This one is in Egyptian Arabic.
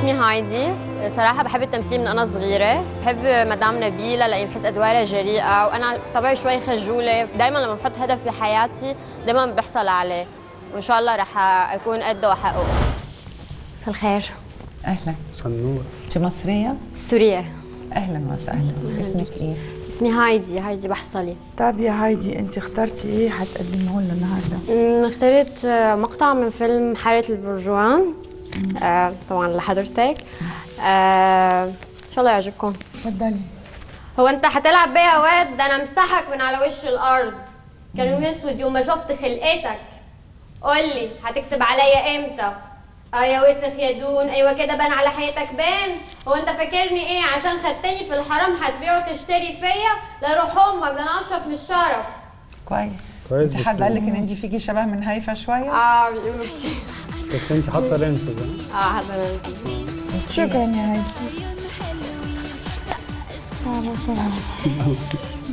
اسمي هايدي صراحة بحب التمثيل من أنا صغيرة بحب مدام نبيلة لأني بحس أدوارها جريئة وأنا طبعي شوي خجولة دايما لما بحط هدف بحياتي دايما بحصل عليه وإن شاء الله رح أكون قده وأحققه مساء الخير اهلا صنور انت مصريه سوريا اهلا وسهلا اسمك ايه اسمي هايدي هايدي بحصلي طيب يا هايدي انت اخترتي ايه حتقدميه لنا النهارده أمم، اخترت آه، مقطع من فيلم حارة البرجوان آه، طبعا لحضرتك آه، ان شاء الله يعجبكم تفضلي هو انت هتلعب بيا واد ده انا مسحك من على وش الارض كان اسود يوم ما شفت خلقتك قولي هتكتب عليا امتى اه يا وسخ يا دون ايوه كده بان على حياتك بان هو انت فاكرني ايه عشان خدتني في الحرام هتبيع وتشتري فيا لا روح امك ده انا اشرف من الشرف كويس كويس انت حد بس- قال لك ان انت فيكي شبه من هيفا شويه اه بيقولوا كتير. بس انت حاطه لينسز ها؟ اه هذا شكرا يا هايدي